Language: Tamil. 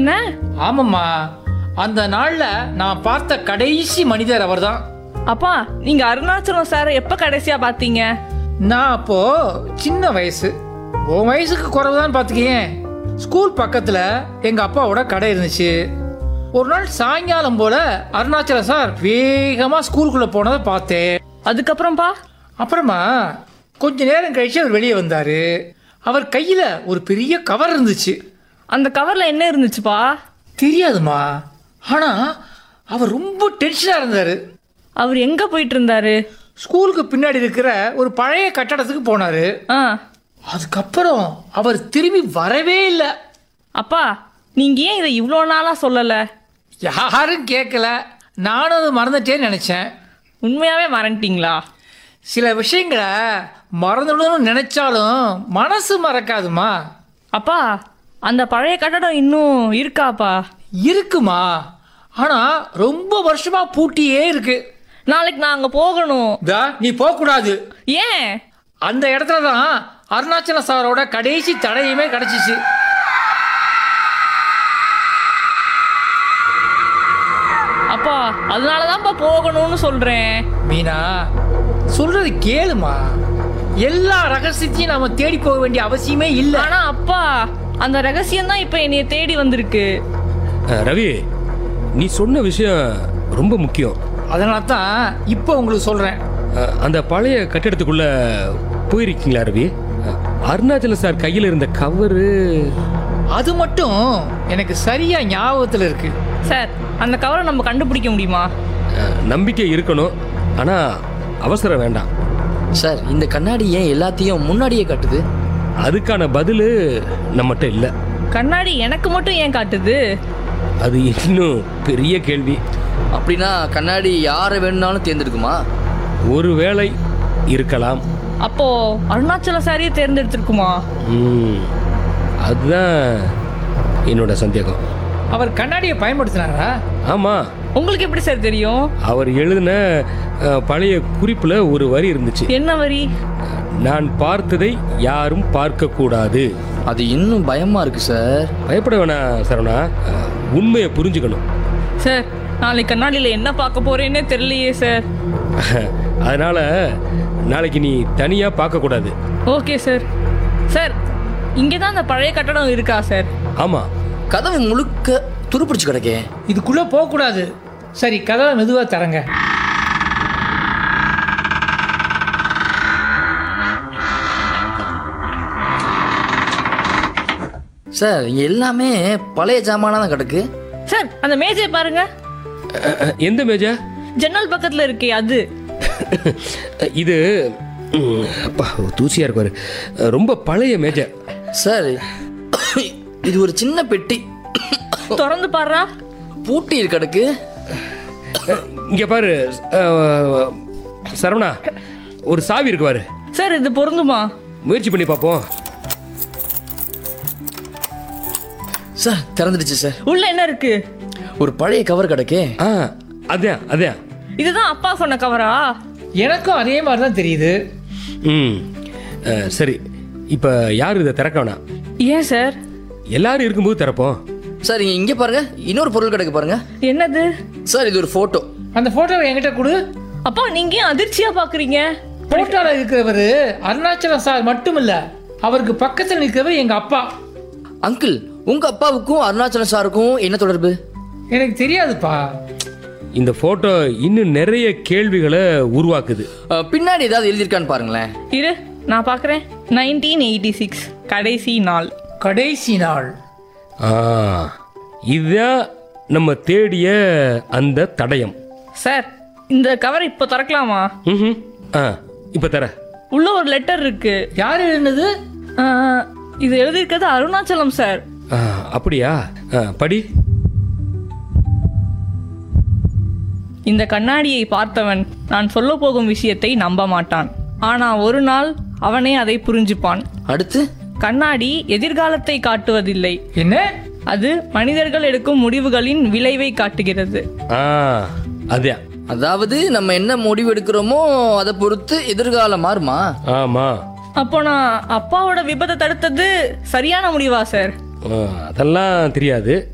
என்ன ஆமாம்மா அந்த நாள்ல நான் பார்த்த கடைசி மனிதர் அவர்தான் அப்பா நீங்க அருணாச்சலம் சார் எப்ப கடைசியா பாத்தீங்க நான் அப்போ சின்ன வயசு உன் வயசுக்கு குறைவுதான் பார்த்துக்கேன் ஸ்கூல் பக்கத்துல எங்க அப்பாவோட கடை இருந்துச்சு ஒரு நாள் சாயங்காலம் போல அருணாச்சலம் சார் வேகமா ஸ்கூலுக்குள்ள போனதை பார்த்தேன் அதுக்கப்புறம்ப்பா அப்புறமா கொஞ்ச நேரம் கழிச்சு அவர் வெளியே வந்தாரு அவர் கையில ஒரு பெரிய கவர் இருந்துச்சு அந்த கவர்ல என்ன இருந்துச்சுப்பா தெரியாதுமா ஆனா அவர் ரொம்ப டென்ஷனா இருந்தாரு அவர் எங்க போயிட்டு இருந்தாரு ஸ்கூலுக்கு பின்னாடி இருக்கிற ஒரு பழைய கட்டடத்துக்கு போனாரு ஆ அதுக்கப்புறம் அவர் திரும்பி வரவே இல்லை அப்பா நீங்க ஏன் இதை இவ்வளோ நாளா சொல்லல யாரும் கேட்கல நானும் அது மறந்துட்டேன்னு நினச்சேன் உண்மையாவே மறந்துட்டீங்களா சில விஷயங்களை மறந்துடணும்னு நினைச்சாலும் மனசு மறக்காதுமா அப்பா அந்த பழைய கட்டடம் இன்னும் இருக்காப்பா இருக்குமா ஆனா ரொம்ப வருஷமா பூட்டியே இருக்கு நாளைக்கு நான் அங்க போகணும் தா நீ போகக்கூடாது ஏன் அந்த இடத்துல தான் அருணாச்சல சாரோட கடைசி தடையுமே கிடைச்சிச்சு அப்பா அதனாலதான்ப்பா போகணும்னு சொல்றேன் மீனா சொல்றது கேளுமா எல்லா ரகசியத்தையும் நாம தேடி போக வேண்டிய அவசியமே இல்லை ஆனா அப்பா அந்த ரகசியம் தான் இப்ப என்னைய தேடி வந்திருக்கு அஹ், ரவி நீ சொன்ன விஷயம் ரொம்ப முக்கியம் அதனால தான் இப்போ உங்களுக்கு சொல்றேன் அஹ், அந்த பழைய கட்டிடத்துக்குள்ள போயிருக்கீங்களா ரவி அஹ், அருணாச்சலம் சார் கையில் இருந்த கவரு அது மட்டும் எனக்கு சரியா ஞாபகத்தில் இருக்கு சார் அந்த கவரை நம்ம கண்டுபிடிக்க முடியுமா அஹ், நம்பிக்கை இருக்கணும் ஆனால் அவசரம் வேண்டாம் சார் இந்த கண்ணாடி ஏன் எல்லாத்தையும் முன்னாடியே காட்டுது அதுக்கான பதில் நம்மகிட்ட இல்லை கண்ணாடி எனக்கு மட்டும் ஏன் காட்டுது அது இன்னும் பெரிய கேள்வி அப்படின்னா கண்ணாடி யாரை வேணும்னாலும் தேர்ந்தெடுக்குமா ஒரு வேளை இருக்கலாம் அப்போ அருணாச்சல சாரியை தேர்ந்தெடுத்திருக்குமா ம், அதுதான் என்னோட சந்தேகம் அவர் கண்ணாடியை பயன்படுத்தினாரா ஆமாம் உங்களுக்கு எப்படி சார் தெரியும் அவர் எழுதின அஹ், பழைய குறிப்பில் ஒரு வரி இருந்துச்சு என்ன வரி நான் பார்த்ததை யாரும் பார்க்கக்கூடாது அது இன்னும் பயமா இருக்கு சார் பயப்பட வேணாம் சரவணா அஹ், உண்மையை புரிஞ்சுக்கணும் சார் நாளைக்கு கண்ணாடியில என்ன பார்க்க போறேன்னே தெரியலையே சார் அதனால நாளைக்கு நீ தனியாக பார்க்கக்கூடாது ஓகே சார் சார் இங்கே தான் அந்த பழைய கட்டடம் இருக்கா சார் ஆமாம் கதவு முழுக்க துருப்பிடிச்சு கிடக்கே இதுக்குள்ள போகக்கூடாது சரி கதவை மெதுவாக தரங்க சார் இங்க எல்லாமே பழைய ஜாமானா தான் கிடக்கு சார் அந்த மேஜை பாருங்க அஹ், அஹ், எந்த மேஜா ஜன்னல் பக்கத்துல இருக்கே அது இது ம், அப்பா தூசியாக இருப்பாரு அஹ், ரொம்ப பழைய மேஜை சார் இது ஒரு சின்ன பெட்டி திறந்து பாருடா பூட்டி இருக்கு கிடக்கு இங்கே பாரு அஹ், சரவணா ஒரு சாவி இருக்கு பாரு சார் இது பொருந்துமா முயற்சி பண்ணி பார்ப்போம் சார் திறந்துடுச்சு சார் உள்ள என்ன இருக்கு ஒரு பழைய கவர் கிடக்கே ஆ அதான் அதான் இதுதான் அப்பா சொன்ன கவரா எனக்கும் அதே மாதிரி தான் தெரியுது ம் அஹ், சரி இப்போ யார் இதை திறக்க வேணாம் ஏன் சார் எல்லாரும் இருக்கும்போது திறப்போம் சார் இங்க இங்க பாருங்க இன்னொரு பொருள் கிடக்கு பாருங்க என்னது சார் இது ஒரு போட்டோ அந்த போட்டோவை என்கிட்ட கொடு அப்பா நீங்க ஏன் அதிர்ச்சியா பாக்குறீங்க போட்டோவில் இருக்கிறவர் அருணாச்சலம் சார் மட்டும் இல்ல அவருக்கு பக்கத்தில் நிற்கிறவர் எங்க அப்பா அங்கிள் உங்க அப்பாவுக்கும் அருணாச்சலம் சாருக்கும் என்ன தொடர்பு எனக்கு தெரியாதுப்பா இந்த ஃபோட்டோ இன்னும் நிறைய கேள்விகளை உருவாக்குது அஹ், பின்னாடி ஏதாவது எழுதியிருக்கான்னு பாருங்களேன் இரு நான் பார்க்குறேன் நைன்டீன் எயிட்டி சிக்ஸ் கடைசி நாள் கடைசி நாள் ஆ இதுதான் நம்ம தேடிய அந்த தடயம் சார் இந்த கவர் இப்போ திறக்கலாமா ம் ஆ இப்போ தர உள்ள ஒரு லெட்டர் இருக்கு யார் எழுதுனது ஆ, இது எழுதியிருக்கிறது அருணாச்சலம் சார் ஆ, அப்படியா ஆ, படி இந்த கண்ணாடியை பார்த்தவன் நான் சொல்ல போகும் விஷயத்தை நம்ப மாட்டான் ஆனா ஒரு நாள் அவனே அதை புரிஞ்சுப்பான் அடுத்து கண்ணாடி எதிர்காலத்தை காட்டுவதில்லை என்ன அது மனிதர்கள் எடுக்கும் முடிவுகளின் விளைவை காட்டுகிறது ஆ அதான் அதாவது நம்ம என்ன முடிவு எடுக்கிறோமோ அதை பொறுத்து எதிர்காலம் மாறுமா ஆமா அப்போ நான் அப்பாவோட விபத்தை தடுத்தது சரியான முடிவா சார் ஆ, அதெல்லாம் தெரியாது